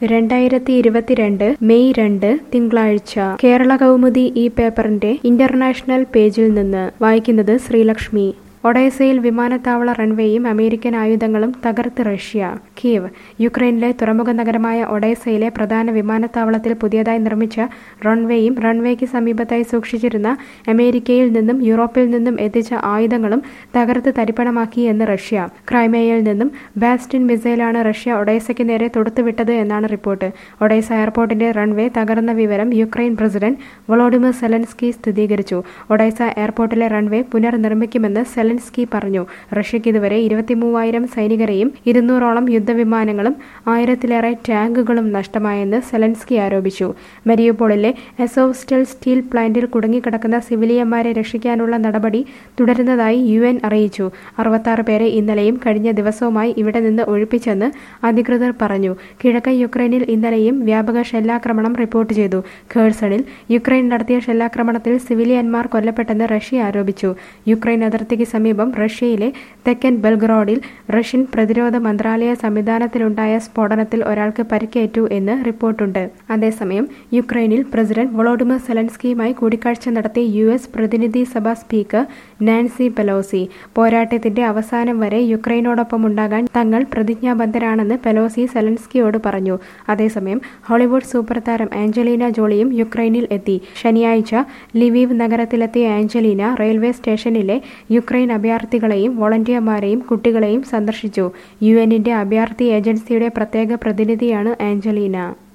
രണ്ടായിരത്തി ഇരുപത്തിരണ്ട് മെയ് രണ്ട് തിങ്കളാഴ്ച കേരള കൗമുദി ഈ പേപ്പറിന്റെ ഇന്റർനാഷണൽ പേജിൽ നിന്ന് വായിക്കുന്നത് ശ്രീലക്ഷ്മി ഒഡേസയിൽ വിമാനത്താവള റൺവേയും അമേരിക്കൻ ആയുധങ്ങളും തകർത്ത് റഷ്യ കീവ് യുക്രൈനിലെ തുറമുഖ നഗരമായ ഒഡേസയിലെ പ്രധാന വിമാനത്താവളത്തിൽ പുതിയതായി നിർമ്മിച്ച റൺവേയും റൺവേക്ക് സമീപത്തായി സൂക്ഷിച്ചിരുന്ന അമേരിക്കയിൽ നിന്നും യൂറോപ്പിൽ നിന്നും എത്തിച്ച ആയുധങ്ങളും തകർത്ത് തരിപ്പണമാക്കി എന്ന് റഷ്യ ക്രൈമേയയിൽ നിന്നും ബാസ്റ്റിൻ മിസൈലാണ് റഷ്യ ഒഡേസയ്ക്ക് നേരെ തൊടുത്തുവിട്ടത് എന്നാണ് റിപ്പോർട്ട് ഒഡേസ എയർപോർട്ടിന്റെ റൺവേ തകർന്ന വിവരം യുക്രൈൻ പ്രസിഡന്റ് വൊളോഡിമിർ സെലൻസ്കി സ്ഥിരീകരിച്ചു ഒഡേസ എയർപോർട്ടിലെ റൺവേ പുനർനിർമ്മിക്കുമെന്ന് സെലൻസ്കി പറഞ്ഞു റഷ്യയ്ക്ക് ഇതുവരെ ഇരുപത്തിമൂവായിരം സൈനികരെയും ഇരുന്നൂറോളം യുദ്ധവിമാനങ്ങളും ആയിരത്തിലേറെ ടാങ്കുകളും നഷ്ടമായെന്ന് സെലൻസ്കി ആരോപിച്ചു മരിയുപോളിലെ എസോവ്സ്റ്റൽ സ്റ്റീൽ പ്ലാന്റിൽ കുടുങ്ങിക്കിടക്കുന്ന സിവിലിയന്മാരെ രക്ഷിക്കാനുള്ള നടപടി തുടരുന്നതായി യു എൻ അറിയിച്ചു അറുപത്താറ് പേരെ ഇന്നലെയും കഴിഞ്ഞ ദിവസവുമായി ഇവിടെ നിന്ന് ഒഴിപ്പിച്ചെന്ന് അധികൃതർ പറഞ്ഞു കിഴക്കൻ യുക്രൈനിൽ ഇന്നലെയും വ്യാപക ഷെല്ലാക്രമണം റിപ്പോർട്ട് ചെയ്തു ഖേഴ്സണിൽ യുക്രൈൻ നടത്തിയ ഷെല്ലാക്രമണത്തിൽ സിവിലിയന്മാർ കൊല്ലപ്പെട്ടെന്ന് റഷ്യ ആരോപിച്ചു യുക്രൈൻ അതിർത്തിക്ക് സമീപം റഷ്യയിലെ തെക്കൻ ബെൽഗ്രോഡിൽ റഷ്യൻ പ്രതിരോധ മന്ത്രാലയ സംവിധാനത്തിലുണ്ടായ സ്ഫോടനത്തിൽ ഒരാൾക്ക് പരിക്കേറ്റു എന്ന് റിപ്പോർട്ടുണ്ട് അതേസമയം യുക്രൈനിൽ പ്രസിഡന്റ് വൊളോഡിമിർ സെലൻസ്കിയുമായി കൂടിക്കാഴ്ച നടത്തിയ യു എസ് പ്രതിനിധി സഭാ സ്പീക്കർ നാൻസി പെലോസി പോരാട്ടത്തിന്റെ അവസാനം വരെ യുക്രൈനോടൊപ്പം ഉണ്ടാകാൻ തങ്ങൾ പ്രതിജ്ഞാബദ്ധരാണെന്ന് പെലോസി സെലൻസ്കിയോട് പറഞ്ഞു അതേസമയം ഹോളിവുഡ് സൂപ്പർ താരം ആഞ്ചലീന ജോളിയും യുക്രൈനിൽ എത്തി ശനിയാഴ്ച ലിവീവ് നഗരത്തിലെത്തിയ ആഞ്ചലീന റെയിൽവേ സ്റ്റേഷനിലെ യുക്രൈൻ അഭയാർത്ഥികളെയും വോളണ്ടിയർമാരെയും കുട്ടികളെയും സന്ദർശിച്ചു യു എന്നിന്റെ അഭയാർത്ഥി ഏജൻസിയുടെ പ്രത്യേക പ്രതിനിധിയാണ് ആഞ്ചലീന